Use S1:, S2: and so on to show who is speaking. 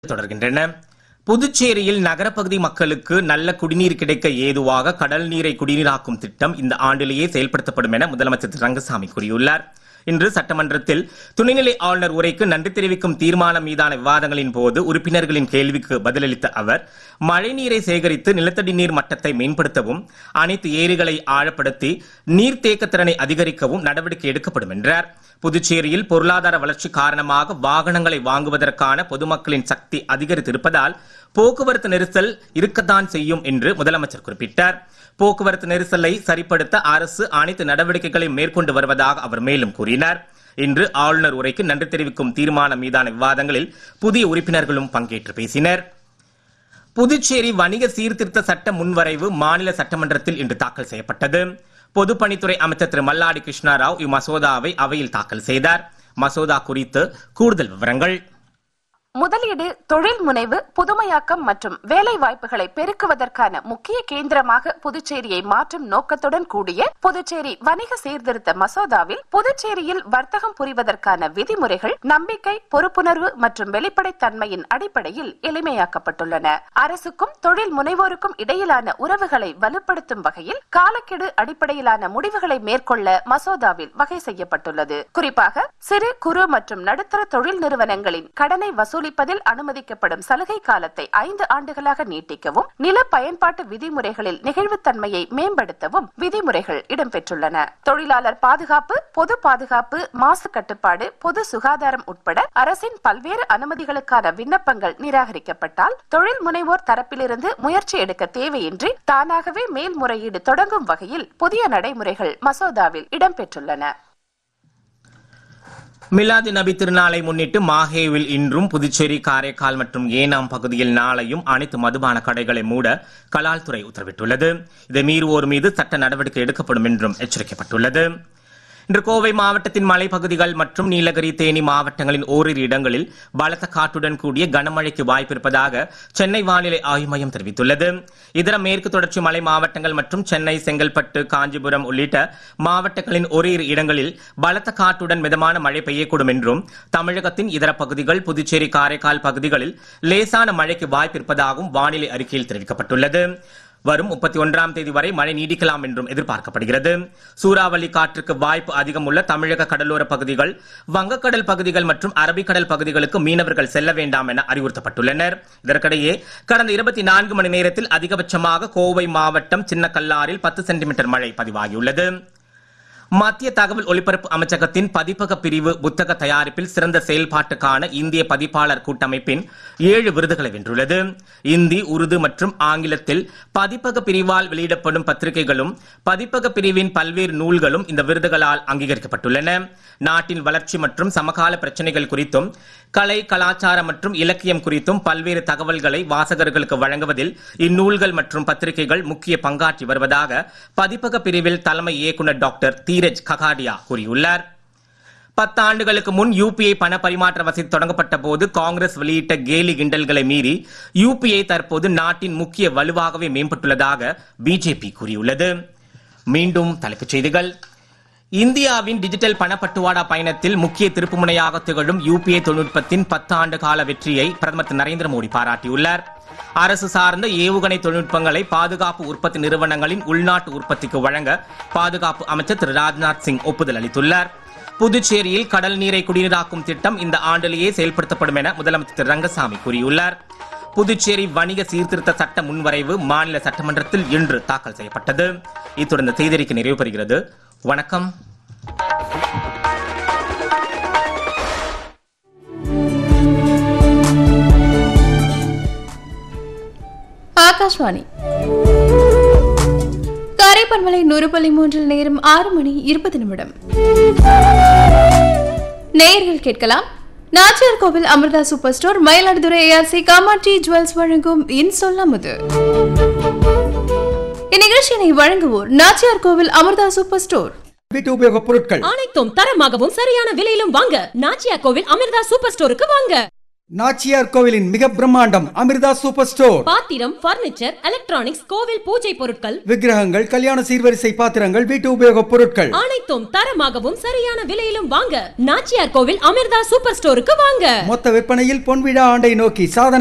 S1: தொடர்கின்றன புதுச்சேரியில் நகரப்பகுதி மக்களுக்கு நல்ல குடிநீர் கிடைக்க ஏதுவாக கடல் நீரை குடிநீராக்கும் திட்டம் இந்த ஆண்டிலேயே செயல்படுத்தப்படும் என முதலமைச்சர் திரு ரங்கசாமி கூறியுள்ளார் இன்று சட்டமன்றத்தில் துணைநிலை ஆளுநர் உரைக்கு நன்றி தெரிவிக்கும் தீர்மானம் மீதான விவாதங்களின் போது உறுப்பினர்களின் கேள்விக்கு பதிலளித்த அவர் மழைநீரை சேகரித்து நிலத்தடி நீர் மட்டத்தை மேம்படுத்தவும் அனைத்து ஏரிகளை ஆழப்படுத்தி நீர்த்தேக்க திறனை அதிகரிக்கவும் நடவடிக்கை எடுக்கப்படும் என்றார் புதுச்சேரியில் பொருளாதார வளர்ச்சி காரணமாக வாகனங்களை வாங்குவதற்கான பொதுமக்களின் சக்தி அதிகரித்திருப்பதால் போக்குவரத்து நெரிசல் இருக்கத்தான் செய்யும் என்று முதலமைச்சர் குறிப்பிட்டார் போக்குவரத்து நெரிசலை சரிப்படுத்த அரசு அனைத்து நடவடிக்கைகளையும் மேற்கொண்டு வருவதாக அவர் மேலும் கூறினார் இன்று ஆளுநர் உரைக்கு நன்றி தெரிவிக்கும் தீர்மானம் மீதான விவாதங்களில் புதிய உறுப்பினர்களும் பங்கேற்று பேசினர் புதுச்சேரி வணிக சீர்திருத்த சட்ட முன்வரைவு மாநில சட்டமன்றத்தில் இன்று தாக்கல் செய்யப்பட்டது பொதுப்பணித்துறை அமைச்சர் திரு மல்லாடி கிருஷ்ணாராவ் இம்மசோதாவை அவையில் தாக்கல் செய்தார் மசோதா குறித்து கூடுதல் விவரங்கள்
S2: முதலீடு தொழில் முனைவு புதுமையாக்கம் மற்றும் வேலை வாய்ப்புகளை பெருக்குவதற்கான முக்கிய கேந்திரமாக புதுச்சேரியை மாற்றும் நோக்கத்துடன் கூடிய புதுச்சேரி வணிக சீர்திருத்த மசோதாவில் புதுச்சேரியில் வர்த்தகம் புரிவதற்கான விதிமுறைகள் நம்பிக்கை பொறுப்புணர்வு மற்றும் வெளிப்படைத்தன்மையின் அடிப்படையில் எளிமையாக்கப்பட்டுள்ளன அரசுக்கும் தொழில் முனைவோருக்கும் இடையிலான உறவுகளை வலுப்படுத்தும் வகையில் காலக்கெடு அடிப்படையிலான முடிவுகளை மேற்கொள்ள மசோதாவில் வகை செய்யப்பட்டுள்ளது குறிப்பாக சிறு குறு மற்றும் நடுத்தர தொழில் நிறுவனங்களின் கடனை வசூலிப்பதில் அனுமதிக்கப்படும் சலுகை காலத்தை ஐந்து ஆண்டுகளாக நீட்டிக்கவும் நில பயன்பாட்டு விதிமுறைகளில் நெகிழ்வுத்தன்மையை மேம்படுத்தவும் விதிமுறைகள் இடம்பெற்றுள்ளன தொழிலாளர் பாதுகாப்பு பொது பாதுகாப்பு மாசு கட்டுப்பாடு பொது சுகாதாரம் உட்பட அரசின் பல்வேறு அனுமதிகளுக்கான விண்ணப்பங்கள் நிராகரிக்கப்பட்டால் தொழில் முனைவோர் தரப்பிலிருந்து முயற்சி எடுக்க தேவையின்றி தானாகவே மேல்முறையீடு தொடங்கும் வகையில் புதிய நடைமுறைகள் மசோதாவில் இடம்பெற்றுள்ளன
S1: மிலாது நபி திருநாளை முன்னிட்டு மாஹேவில் இன்றும் புதுச்சேரி காரைக்கால் மற்றும் ஏனாம் பகுதியில் நாளையும் அனைத்து மதுபான கடைகளை மூட கலால்துறை உத்தரவிட்டுள்ளது இதை மீறுவோர் மீது சட்ட நடவடிக்கை எடுக்கப்படும் என்றும் எச்சரிக்கப்பட்டுள்ளது இன்று கோவை மாவட்டத்தின் மலைப்பகுதிகள் மற்றும் நீலகிரி தேனி மாவட்டங்களின் ஓரிரு இடங்களில் பலத்த காற்றுடன் கூடிய கனமழைக்கு வாய்ப்பிருப்பதாக சென்னை வானிலை ஆய்வு மையம் தெரிவித்துள்ளது இதர மேற்கு தொடர்ச்சி மலை மாவட்டங்கள் மற்றும் சென்னை செங்கல்பட்டு காஞ்சிபுரம் உள்ளிட்ட மாவட்டங்களின் ஓரிரு இடங்களில் பலத்த காற்றுடன் மிதமான மழை பெய்யக்கூடும் என்றும் தமிழகத்தின் இதர பகுதிகள் புதுச்சேரி காரைக்கால் பகுதிகளில் லேசான மழைக்கு வாய்ப்பிருப்பதாகவும் வானிலை அறிக்கையில் தெரிவிக்கப்பட்டுள்ளது வரும் முப்பத்தி ஒன்றாம் தேதி வரை மழை நீடிக்கலாம் என்றும் எதிர்பார்க்கப்படுகிறது சூறாவளி காற்றுக்கு வாய்ப்பு அதிகம் உள்ள தமிழக கடலோர பகுதிகள் வங்கக்கடல் பகுதிகள் மற்றும் அரபிக்கடல் பகுதிகளுக்கு மீனவர்கள் செல்ல வேண்டாம் என அறிவுறுத்தப்பட்டுள்ளனர் இதற்கிடையே கடந்த இருபத்தி நான்கு மணி நேரத்தில் அதிகபட்சமாக கோவை மாவட்டம் சின்னக்கல்லாரில் பத்து சென்டிமீட்டர் மழை பதிவாகியுள்ளது மத்திய தகவல் ஒலிபரப்பு அமைச்சகத்தின் பதிப்பக பிரிவு புத்தக தயாரிப்பில் சிறந்த செயல்பாட்டுக்கான இந்திய பதிப்பாளர் கூட்டமைப்பின் ஏழு விருதுகளை வென்றுள்ளது இந்தி உருது மற்றும் ஆங்கிலத்தில் பதிப்பக பிரிவால் வெளியிடப்படும் பத்திரிகைகளும் பதிப்பக பிரிவின் பல்வேறு நூல்களும் இந்த விருதுகளால் அங்கீகரிக்கப்பட்டுள்ளன நாட்டின் வளர்ச்சி மற்றும் சமகால பிரச்சனைகள் குறித்தும் கலை கலாச்சாரம் மற்றும் இலக்கியம் குறித்தும் பல்வேறு தகவல்களை வாசகர்களுக்கு வழங்குவதில் இந்நூல்கள் மற்றும் பத்திரிகைகள் முக்கிய பங்காற்றி வருவதாக பதிப்பக பிரிவில் தலைமை இயக்குநர் டாக்டர் தீரஜ் ககாடியா கூறியுள்ளார் பத்தாண்டுகளுக்கு முன் யூபிஐ பண பரிமாற்ற வசதி தொடங்கப்பட்ட போது காங்கிரஸ் வெளியிட்ட கேலி கிண்டல்களை மீறி யூபிஐ தற்போது நாட்டின் முக்கிய வலுவாகவே மேம்பட்டுள்ளதாக பிஜேபி கூறியுள்ளது மீண்டும் தலைப்புச் செய்திகள் இந்தியாவின் டிஜிட்டல் பணப்பட்டுவாடா பயணத்தில் முக்கிய திருப்புமுனையாக திகழும் யூபிஐ தொழில்நுட்பத்தின் பத்து ஆண்டு கால வெற்றியை பிரதமர் திரு நரேந்திர மோடி பாராட்டியுள்ளார் அரசு சார்ந்த ஏவுகணை தொழில்நுட்பங்களை பாதுகாப்பு உற்பத்தி நிறுவனங்களின் உள்நாட்டு உற்பத்திக்கு வழங்க பாதுகாப்பு அமைச்சர் திரு ராஜ்நாத் சிங் ஒப்புதல் அளித்துள்ளார் புதுச்சேரியில் கடல் நீரை குடிநீராக்கும் திட்டம் இந்த ஆண்டிலேயே செயல்படுத்தப்படும் என முதலமைச்சர் திரு ரங்கசாமி கூறியுள்ளார் புதுச்சேரி வணிக சீர்திருத்த சட்ட முன்வரைவு மாநில சட்டமன்றத்தில் இன்று தாக்கல் செய்யப்பட்டது இத்துடன் இந்த செய்தியறிக்கை நிறைவு பெறுகிறது வணக்கம்
S3: ஆகாஷ்வாணி காரைப்பன்மலை நூறு புள்ளி மூன்றில் நேரம் ஆறு மணி இருபது நிமிடம் நேயர்கள் கேட்கலாம் Nachiyar Koil Amirtha super store Mayiladuthurai ARC Kamatchi jewels வழங்கும் இன் சொல்லாமது இந்நிகழ்ச்சியினை வழங்குவோர் நாச்சியார் கோவில் அமிர்தா சூப்பர் ஸ்டோர்
S4: வீட்டு உபயோகப் பொருட்கள்
S5: அனைத்தும் தரமாகவும் சரியான விலையிலும் வாங்க நாச்சியா கோவில் அமிர்தா சூப்பர் ஸ்டோருக்கு வாங்க
S4: நாச்சியார் கோவிலின் மிக பிரம்மாண்டம் அமிர்தா சூப்பர் ஸ்டோர்
S5: பாத்திரம் பர்னிச்சர் எலக்ட்ரானிக்ஸ் கோவில் பூஜை பொருட்கள்
S4: விக்கிரகங்கள் கல்யாண சீர்வரிசை பாத்திரங்கள் வீட்டு உபயோகப் பொருட்கள்
S5: அனைத்தும் தரமாகவும் சரியான விலையிலும் வாங்க நாச்சியார் கோவில் அமிர்தா சூப்பர் ஸ்டோருக்கு வாங்க
S4: மொத்த விற்பனையில் பொன்விழா ஆண்டை நோக்கி சாதனை